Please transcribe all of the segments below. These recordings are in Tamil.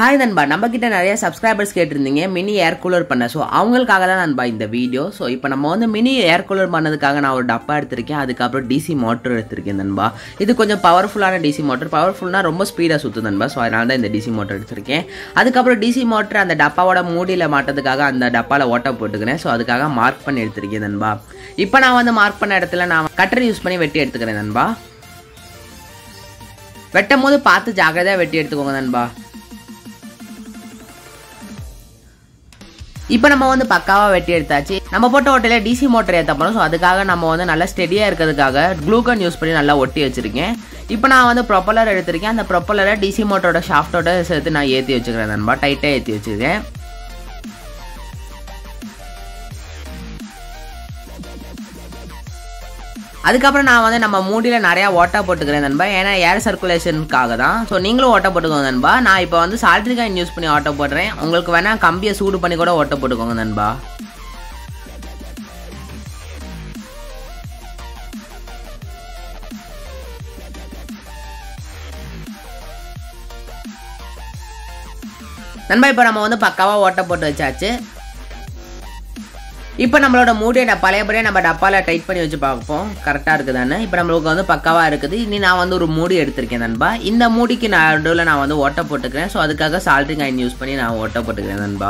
ஹாய் நண்பா நம்ம கிட்ட நிறைய சப்ஸ்கிரைபர்ஸ் கேட்டிருந்தீங்க மினி ஏர் கூலர் பண்ண ஸோ அவங்களுக்காக தான் நண்பா இந்த வீடியோ ஸோ இப்போ நம்ம வந்து மினி ஏர் கூலர் பண்ணதுக்காக நான் ஒரு டப்பா எடுத்திருக்கேன் அதுக்கப்புறம் டிசி மோட்டர் எடுத்திருக்கேன் நண்பா இது கொஞ்சம் பவர்ஃபுல்லான டிசி மோட்டர் பவர்ஃபுல்னா ரொம்ப ஸ்பீடாக சுற்று நண்பா ஸோ அதனால தான் இந்த டிசி மோட்டர் எடுத்திருக்கேன் அதுக்கப்புறம் டிசி மோட்டர் அந்த டப்பாவோட மூடியில் மாட்டதுக்காக அந்த டப்பாவில் ஓட்ட போட்டுக்கிறேன் ஸோ அதுக்காக மார்க் பண்ணி எடுத்திருக்கேன் நண்பா இப்போ நான் வந்து மார்க் பண்ண இடத்துல நான் கட்டர் யூஸ் பண்ணி வெட்டி எடுத்துக்கிறேன் நண்பா வெட்டும் போது பார்த்து ஜாக்கிரதையாக வெட்டி எடுத்துக்கோங்க நண்பா இப்போ நம்ம வந்து பக்காவாக வெட்டி எடுத்தாச்சு நம்ம போட்ட ஓட்டையில டிசி மோட்டர் ஏற்ற போகிறோம் ஸோ அதுக்காக நம்ம வந்து நல்லா ஸ்டெடியாக இருக்கிறதுக்காக க்ளூகன் யூஸ் பண்ணி நல்லா ஒட்டி வச்சிருக்கேன் இப்போ நான் வந்து ப்ரொப்பலர் எடுத்திருக்கேன் அந்த ப்ரொப்பலரை டிசி மோட்டரோட ஷாஃப்டோட சேர்த்து நான் ஏற்றி வச்சுக்கிறேன் நண்பா டைட்டாக ஏற்றி வச்சுருக்கேன் அதுக்கப்புறம் நான் வந்து நம்ம மூடியில் நிறையா ஓட்டா போட்டுக்கிறேன் நண்பா ஏன்னா ஏர் சர்க்குலேஷனுக்காக தான் ஸோ நீங்களும் ஓட்ட போட்டுக்கோங்க நண்பா நான் இப்போ வந்து சால்ட்ரிகாயின் யூஸ் பண்ணி ஓட்ட போடுறேன் உங்களுக்கு வேணால் கம்பியை சூடு பண்ணி கூட ஓட்ட போட்டுக்கோங்க நண்பா நண்பா இப்போ நம்ம வந்து பக்காவாக ஓட்ட போட்டு வச்சாச்சு இப்போ நம்மளோட மூடியை நான் பழையபடியாக நம்ம டப்பாவில் டைட் பண்ணி வச்சு பார்ப்போம் கரெக்டாக இருக்குதானே இப்போ நம்மளுக்கு வந்து பக்காவாக இருக்குது இனி நான் வந்து ஒரு மூடி எடுத்திருக்கேன் நண்பா இந்த மூடிக்கு நான் நடுவில் நான் வந்து ஓட்ட போட்டுக்கிறேன் ஸோ அதுக்காக சால்ட்ரிங் அயன் யூஸ் பண்ணி நான் ஓட்ட போட்டுக்கிறேன் நண்பா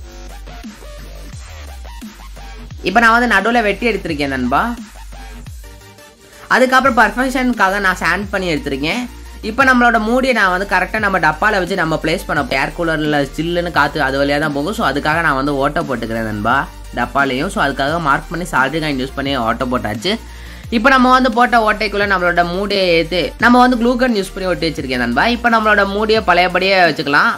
இப்போ நான் வந்து நடுவில் வெட்டி எடுத்திருக்கேன் நண்பா அதுக்கப்புறம் பர்ஃபெக்ஷனுக்காக நான் சாண்ட் பண்ணி எடுத்திருக்கேன் இப்போ நம்மளோட மூடியை நான் வந்து கரெக்டாக நம்ம டப்பாவில் வச்சு நம்ம ப்ளேஸ் பண்ண ஏர் கூலரில் சில்லுன்னு காற்று அது வழியாக தான் போகும் ஸோ அதுக்காக நான் வந்து ஓட்ட போட்டுக்கிறேன் நண்பா டப்பாலையும் ஸோ அதுக்காக மார்க் பண்ணி சால்ட்ரி காயின் யூஸ் பண்ணி ஓட்ட போட்டாச்சு இப்போ நம்ம வந்து போட்ட ஓட்டைக்குள்ளே நம்மளோட மூடியை ஏற்று நம்ம வந்து க்ளூகன் யூஸ் பண்ணி ஒட்டி வச்சிருக்கேன் நண்பா இப்போ நம்மளோட மூடியை பழையபடியே வச்சுக்கலாம்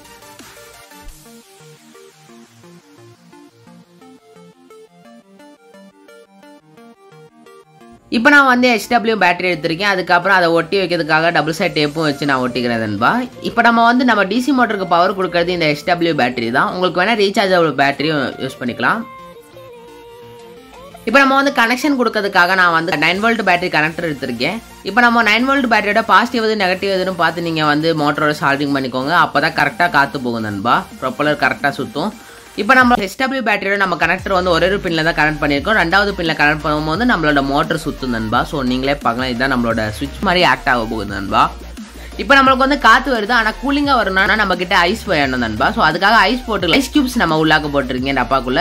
இப்போ நான் வந்து ஹெச்டபிள்யூ பேட்டரி எடுத்திருக்கேன் அதுக்கப்புறம் அதை ஒட்டி வைக்கிறதுக்காக டபுள் சைட் டேப்பும் வச்சு நான் ஒட்டிக்கிறேன் நண்பா இப்போ நம்ம வந்து நம்ம டிசி மோட்டருக்கு பவர் கொடுக்கறது இந்த ஹெச்டபிள்யூ பேட்டரி தான் உங்களுக்கு வேணால் ரீசார்ஜபிள் பேட்டரியும் யூஸ் பண்ணிக்கலாம் இப்போ நம்ம வந்து கனெக்ஷன் கொடுக்கறதுக்காக நான் வந்து நைன் வோல்ட் பேட்டரி கனெக்டர் எடுத்திருக்கேன் இப்போ நம்ம நைன் வோல்ட் பேட்டரியோட பாசிட்டிவ் எது நெகட்டிவ் எதுன்னு பார்த்து நீங்கள் வந்து மோட்டரோட சால்விங் பண்ணிக்கோங்க அப்போ தான் கரெக்டாக காற்று போகும் நண்பா ப்ரொப்பலர் கரெக்டாக சுற்றும் இப்போ நம்ம ஹெச்டபிள்யூ பேட்டரியோட நம்ம கனெக்டர் வந்து ஒரே ஒரு பின்ல தான் கனெக்ட் பண்ணியிருக்கோம் ரெண்டாவது பின்ல கனெக்ட் பண்ணும்போது நம்மளோட மோட்டர் சுற்றும் நண்பா ஸோ நீங்களே பார்க்கலாம் இதுதான் நம்மளோட சுவிட்ச் மாதிரி ஆக்ட் ஆக போகுது நண்பா இப்போ நம்மளுக்கு வந்து காற்று வருது ஆனால் கூலிங்காக வரணும்னா நம்ம கிட்ட ஐஸ் வேணும் நண்பா ஸோ அதுக்காக ஐஸ் போட்டு ஐஸ் கியூப்ஸ் நம்ம உள்ளாக்க போட்டிருக்கீங்க டப்பாக்குள்ள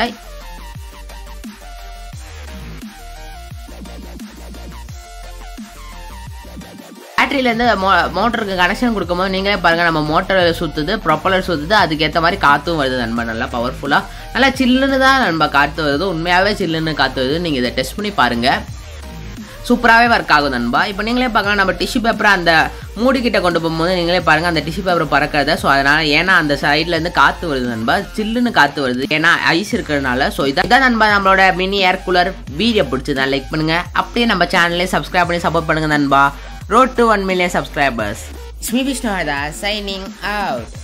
பேட்டரியிலேருந்து மோ மோட்டருக்கு கனெக்ஷன் கொடுக்கும்போது நீங்களே பாருங்கள் நம்ம மோட்டர் சுற்றுது ப்ரொப்பலர் சுற்றுது அதுக்கேற்ற மாதிரி காற்றும் வருது நண்பா நல்லா பவர்ஃபுல்லாக நல்லா சில்லுன்னு தான் நண்பா காற்று வருது உண்மையாகவே சில்லுன்னு காற்று வருது நீங்கள் இதை டெஸ்ட் பண்ணி பாருங்கள் சூப்பராகவே ஒர்க் ஆகும் நண்பா இப்போ நீங்களே பார்க்கலாம் நம்ம டிஷ்யூ பேப்பரை அந்த மூடிக்கிட்ட கொண்டு போகும்போது நீங்களே பாருங்கள் அந்த டிஷ்யூ பேப்பரை பறக்கிறத ஸோ அதனால் ஏன்னா அந்த சைட்லேருந்து காற்று வருது நண்பா சில்லுன்னு காற்று வருது ஏன்னா ஐஸ் இருக்கிறதுனால ஸோ இதான் நண்பா நம்மளோட மினி ஏர் கூலர் வீடியோ பிடிச்சதான் லைக் பண்ணுங்கள் அப்படியே நம்ம சேனலே சப்ஸ்கிரைப் பண்ணி சப்போர்ட் பண்ணுங்கள் நண்பா road to 1 million subscribers. It's me Vishnu Hada signing out.